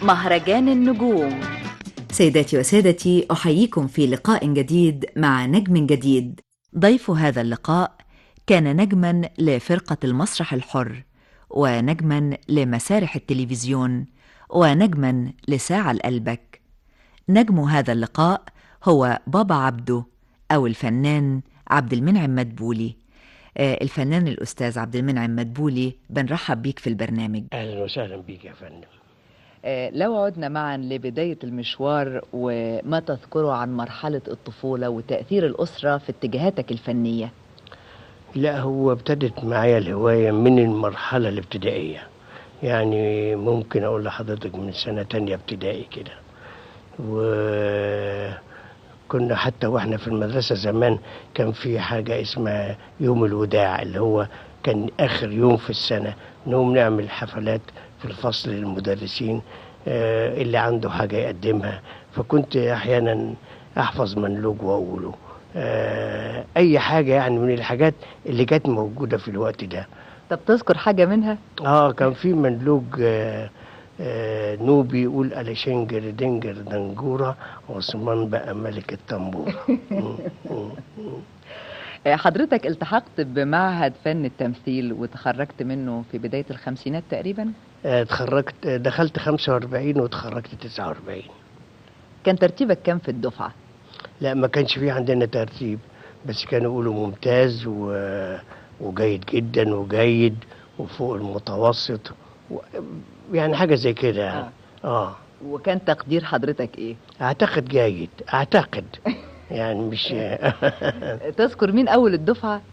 مهرجان النجوم سيداتي وسادتي أحييكم في لقاء جديد مع نجم جديد ضيف هذا اللقاء كان نجما لفرقة المسرح الحر ونجما لمسارح التلفزيون ونجما لساعة لقلبك نجم هذا اللقاء هو بابا عبده أو الفنان عبد المنعم مدبولي آه، الفنان الأستاذ عبد المنعم مدبولي بنرحب بيك في البرنامج اهلا وسهلا بيك يا فندم آه، لو عدنا معا لبداية المشوار وما تذكره عن مرحلة الطفولة وتأثير الأسرة في اتجاهاتك الفنية لا هو ابتدت معايا الهواية من المرحلة الابتدائية يعني ممكن أقول لحضرتك من سنة تانية ابتدائي كده وكنا حتى واحنا في المدرسة زمان كان في حاجة اسمها يوم الوداع اللي هو كان آخر يوم في السنة نقوم نعمل حفلات في الفصل للمدرسين آه، اللي عنده حاجة يقدمها فكنت أحيانا أحفظ منلوج وأقوله آه، أي حاجة يعني من الحاجات اللي كانت موجودة في الوقت ده طب تذكر حاجة منها؟ اه كان في مندوج آه آه نوبي يقول ألشنجر دنجر دنجورة عثمان بقى ملك الطنبور مم، مم. آه، حضرتك التحقت بمعهد فن التمثيل وتخرجت منه في بداية الخمسينات تقريبا آه، اتخرجت آه، دخلت 45 واتخرجت 49 كان ترتيبك كام في الدفعة؟ لا ما كانش في عندنا ترتيب بس كانوا يقولوا ممتاز و... وجيد جدا وجيد وفوق المتوسط و... يعني حاجة زي كده يعني اه وكان تقدير حضرتك ايه؟ اعتقد جيد اعتقد يعني مش تذكر مين أول الدفعة؟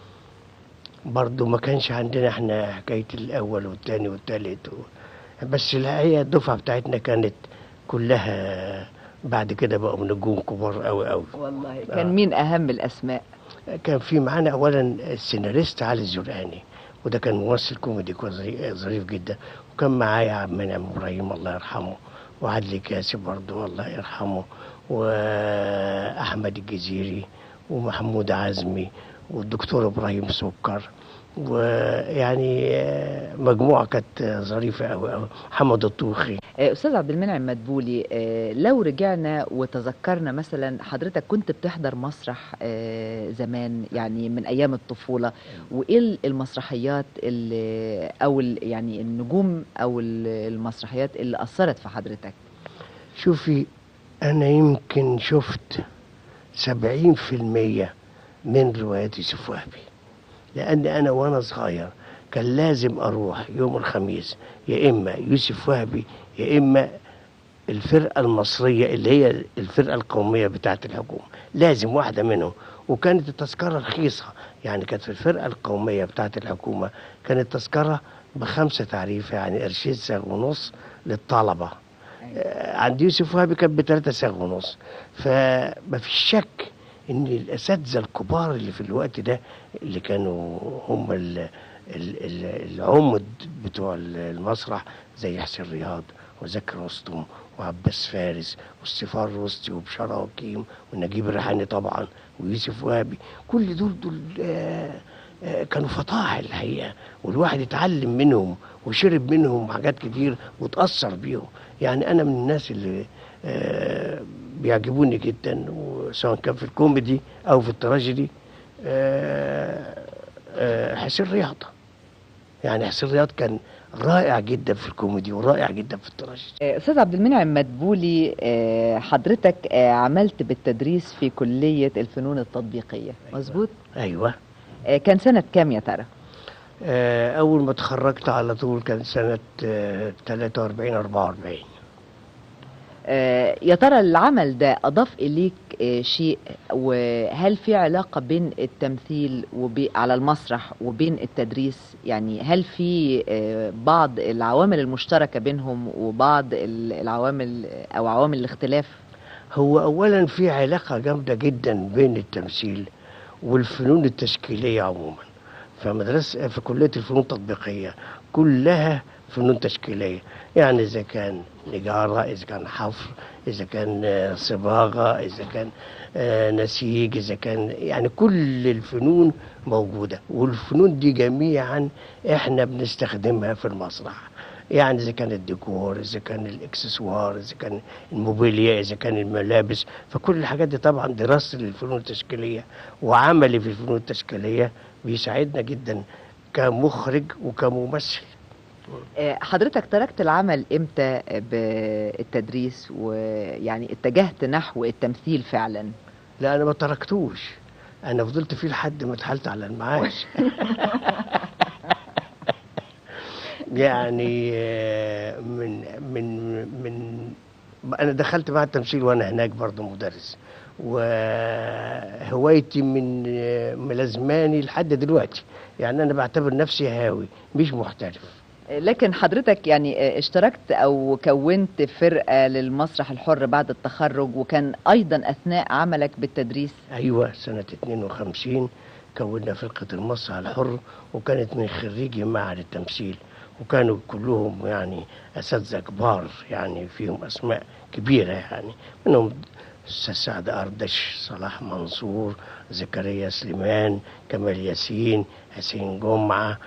برضو ما كانش عندنا احنا حكاية الأول والتاني والتالت و... بس الحقيقة الدفعة بتاعتنا كانت كلها بعد كده بقوا نجوم كبار قوي قوي والله آه. كان مين أهم الأسماء؟ كان في معانا أولا السيناريست علي الزرقاني وده كان ممثل كوميدي كويس ظري- ظريف جدا وكان معايا عبد المنعم إبراهيم الله يرحمه وعدلي كاسي برضه الله يرحمه وأحمد الجزيري ومحمود عزمي والدكتور إبراهيم سكر ويعني آه، مجموعة كانت ظريفة أوي أوي محمد الطوخي آه، أستاذ عبد المنعم مدبولي آه، لو رجعنا وتذكرنا مثلا حضرتك كنت بتحضر مسرح آه، زمان يعني من أيام الطفولة وإيه المسرحيات اللي أو ال- يعني النجوم أو ال- المسرحيات اللي أثرت في حضرتك؟ شوفي أنا يمكن شفت سبعين في المية من روايات يوسف وهبي لأن أنا وأنا صغير كان لازم أروح يوم الخميس يا إما يوسف وهبي يا إما الفرقة المصرية اللي هي الفرقة القومية بتاعت الحكومة لازم واحدة منهم وكانت التذكرة رخيصة يعني كانت في الفرقة القومية بتاعت الحكومة كانت التذكرة بخمسة تعريفة يعني قرشين ساغ ونص للطلبة آه، عند يوسف وهبي كانت بثلاثة ساغ ونص فما فيش شك ان الاساتذه الكبار اللي في الوقت ده اللي كانوا هم ال ال ال العمد بتوع المسرح زي حسين رياض وزكي رستم وعباس فارس والسفار رستي وبشارة وكيم ونجيب الريحاني طبعا ويوسف وهبي كل دول دول آه آه كانوا فطاحل الحقيقه والواحد اتعلم منهم وشرب منهم حاجات كتير وتاثر بيهم يعني انا من الناس اللي آه بيعجبوني جدا وسواء كان في الكوميدي او في التراجيدي آه آه حسين رياض يعني حسين رياض كان رائع جدا في الكوميدي ورائع جدا في التراجيدي آه، أستاذ عبد المنعم مدبولي آه، حضرتك آه، عملت بالتدريس في كلية الفنون التطبيقية مظبوط؟ ايوه آه، كان سنة كام يا ترى؟ آه اول ما اتخرجت على طول كان سنه آه 43 44 آه، يا ترى العمل ده أضاف إليك آه، شيء وهل في علاقة بين التمثيل وبي على المسرح وبين التدريس يعني هل في آه، بعض العوامل المشتركة بينهم وبعض ال- العوامل أو عوامل الاختلاف هو اولا في علاقه جامده جدا بين التمثيل والفنون التشكيليه عموما فمدرسه في كليه الفنون التطبيقيه كلها فنون تشكيليه يعني اذا كان نجاره اذا كان حفر اذا كان آه، صباغه اذا كان آه، نسيج اذا كان يعني كل الفنون موجوده والفنون دي جميعا احنا بنستخدمها في المسرح يعني اذا كان الديكور اذا كان الاكسسوار اذا كان الموبيليا اذا كان الملابس فكل الحاجات دي طبعا دراسه للفنون التشكيليه وعملي في الفنون التشكيليه بيساعدنا جدا كمخرج وكممثل آه، حضرتك تركت العمل امتى بالتدريس ويعني اتجهت نحو التمثيل فعلا لا انا ما تركتوش انا فضلت فيه لحد ما اتحلت على المعاش يعني آه، من من من انا دخلت مع التمثيل وانا هناك برضه مدرس وهوايتي من آه، ملازماني لحد دلوقتي يعني انا بعتبر نفسي هاوي مش محترف لكن حضرتك يعني اشتركت او كونت فرقة للمسرح الحر بعد التخرج وكان ايضا اثناء عملك بالتدريس ايوه سنه 52 كونا فرقه المسرح الحر وكانت من خريجي معهد التمثيل وكانوا كلهم يعني اساتذه كبار يعني فيهم اسماء كبيره يعني منهم استاذ سعد اردش صلاح منصور زكريا سليمان كمال ياسين حسين جمعه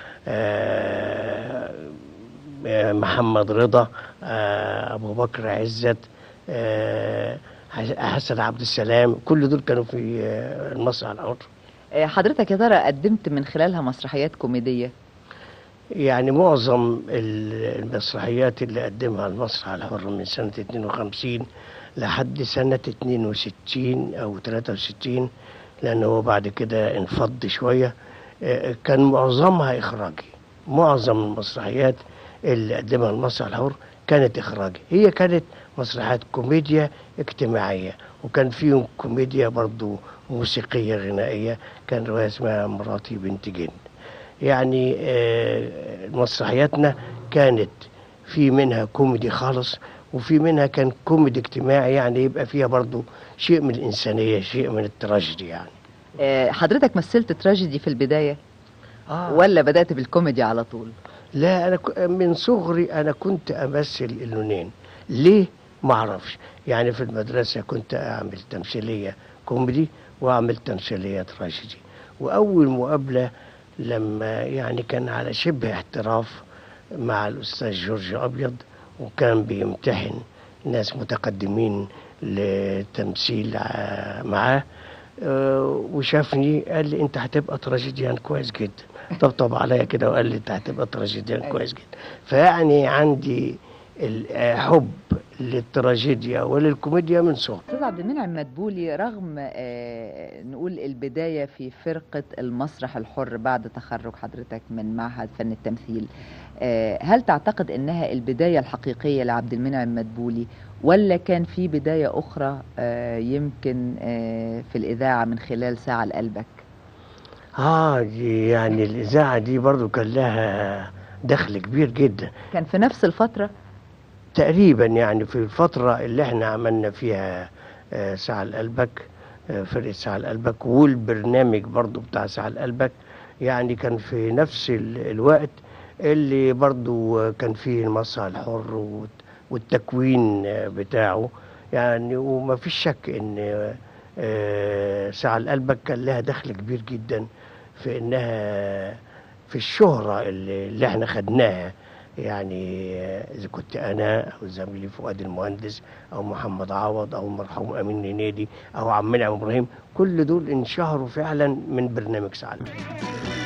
آه، آه، محمد رضا آه، ابو بكر عزت آه، حسن عبد السلام كل دول كانوا في آه، المسرح الحر آه، حضرتك يا ترى قدمت من خلالها مسرحيات كوميدية يعني معظم ال- المسرحيات اللي قدمها المسرح الحر من سنة 52 لحد سنة 62 أو 63 لأنه هو بعد كده انفض شوية آه، كان معظمها إخراجي معظم المسرحيات اللي قدمها المسرح الحر كانت إخراجي هي كانت مسرحيات كوميديا اجتماعية وكان فيهم كوميديا برضو موسيقية غنائية كان رواية اسمها مراتي بنت جن يعني آه، مسرحياتنا كانت في منها كوميدي خالص وفي منها كان كوميدي اجتماعي يعني يبقى فيها برضو شيء من الإنسانية شيء من التراجيدي يعني آه، حضرتك مثلت تراجيدي في البداية آه. ولا بدأت بالكوميدي على طول لا أنا ك- من صغري أنا كنت أمثل اللونين ليه؟ ما أعرفش يعني في المدرسة كنت أعمل تمثيلية كوميدي وأعمل تمثيلية تراجيدي وأول مقابلة لما يعني كان على شبه احتراف مع الأستاذ جورج أبيض وكان بيمتحن ناس متقدمين لتمثيل ع- معاه آه، وشافني قال لي انت هتبقى تراجيديان كويس جدا طبطب عليا كده وقال لي انت هتبقى تراجيديان كويس جدا فيعني عندي الحب للتراجيديا وللكوميديا من صغري استاذ عبد المنعم مدبولي رغم آه، نقول البدايه في فرقه المسرح الحر بعد تخرج حضرتك من معهد فن التمثيل آه، هل تعتقد انها البدايه الحقيقيه لعبد المنعم مدبولي ولا كان في بدايه اخرى آه، يمكن آه، في الاذاعه من خلال ساعه لقلبك اه دي يعني الاذاعه دي برضو كان لها دخل كبير جدا كان في نفس الفتره تقريبا يعني في الفترة اللي احنا عملنا فيها آه، ساعة لقلبك آه، فرقة ساعة لقلبك والبرنامج برضو بتاع ساعة لقلبك يعني كان في نفس ال- الوقت اللي برضو آه، كان فيه المسرح الحر والت- والتكوين آه، بتاعه يعني وما فيش شك ان آه، آه، ساعة لقلبك كان لها دخل كبير جدا في انها في الشهرة اللي, اللي احنا خدناها يعني آه، اذا كنت انا او زميلي فؤاد المهندس او محمد عوض او المرحوم امين هنيدي او عمنا ابراهيم كل دول انشهروا فعلا من برنامج سعد